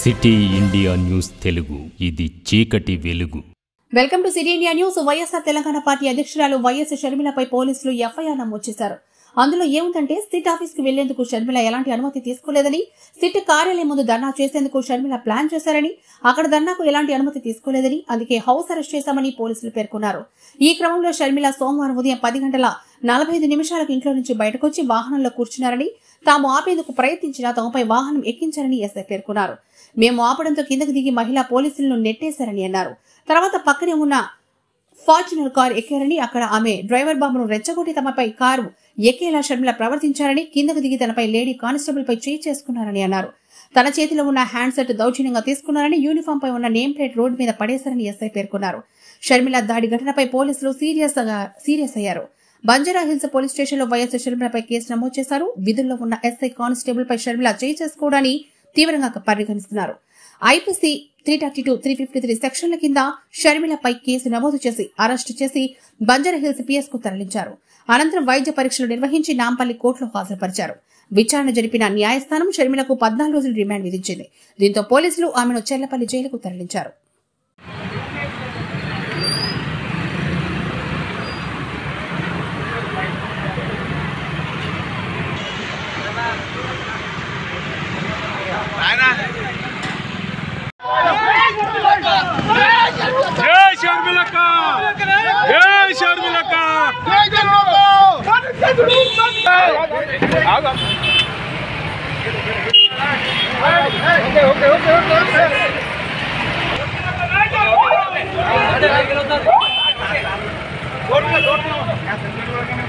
city India news Telugu ఇది చీకటి వెలుగు welcome to city India news YSR Telangana party అధ్యక్షురాలు వైఎస్ షర్మిలపై పోలీసులు ఎఫ్ఐఆర్ నమోదు చేశారు అందులో ఏముందంటే సిట్ ఆఫీస్ కి వెళ్లేందుకు షర్మిల ఎలాంటి అనుమతి తీసుకోలేదని సిట్ కార్యాలయం ముందు ధర్నా చేసేందుకు షర్మిల ప్లాన్ చేశారని అక్కడ ధర్నాకు ఎలాంటి అనుమతి తీసుకోలేదని అందుకే హౌస్ అరెస్ట్ చేశామని పోలీసులు పేర్కొన్నారు ఈ క్రమంలో షర్మిల సోమవారం ఉదయం పది గంటల నలభై ఐదు నిమిషాలకు ఇంట్లో నుంచి బయటకొచ్చి వాహనంలో కూర్చున్నారని తాము ఆపేందుకు ప్రయత్నించినా తమపై వాహనం ఎక్కించారని ఎస్ఐ పేర్కొన్నారు మేము ఆపడంతో కిందకు దిగి మహిళా పోలీసులను నెట్టేశారని అన్నారు తర్వాత పక్కనే ఉన్న ఫార్చునర్ కార్ ఎక్కారని అక్కడ ఆమె డ్రైవర్ బాబును రెచ్చగొట్టి తమపై కారు ఎక్కేలా షర్మిల ప్రవర్తించారని కిందకు దిగి తనపై లేడీ కానిస్టేబుల్ పై చేయి చేసుకున్నారని అన్నారు తన చేతిలో ఉన్న హ్యాండ్ సెట్ దౌర్జన్యంగా తీసుకున్నారని యూనిఫామ్ పై ఉన్న నేమ్ ప్లేట్ రోడ్డు మీద పడేశారని ఎస్ఐ పేర్కొన్నారు షర్మిల దాడి ఘటనపై పోలీసులు సీరియస్ సీరియస్ అయ్యారు బంజారా హిల్స్ పోలీస్ స్టేషన్లో వైఎస్ షర్మిలపై కేసు నమోదు చేశారు విధుల్లో ఉన్న ఎస్ఐ కానిస్టేబుల్ పై షర్మిల చేయి చేసుకోవడాన్ని తీవ్రంగా పరిగణిస్తున్నారు IPC three thirty two three fifty three సెక్షన్ల కింద షర్మిలపై కేసు నమోదు చేసి అరెస్టు చేసి బంజారా హిల్స్ పిఎస్ కు తరలించారు అనంతరం వైద్య పరీక్షలు నిర్వహించి నాంపల్లి కోర్టులో హాజరుపరిచారు విచారణ జరిపిన న్యాయస్థానం షర్మిలకు పద్నాలుగు రోజులు రిమాండ్ విధించింది దీంతో పోలీసులు ఆమెను చెల్లపల్లి జైలుకు తరలించారు జై షర్మిలక్క జై షర్మిలక్క ఓకే ఓకే ఓకే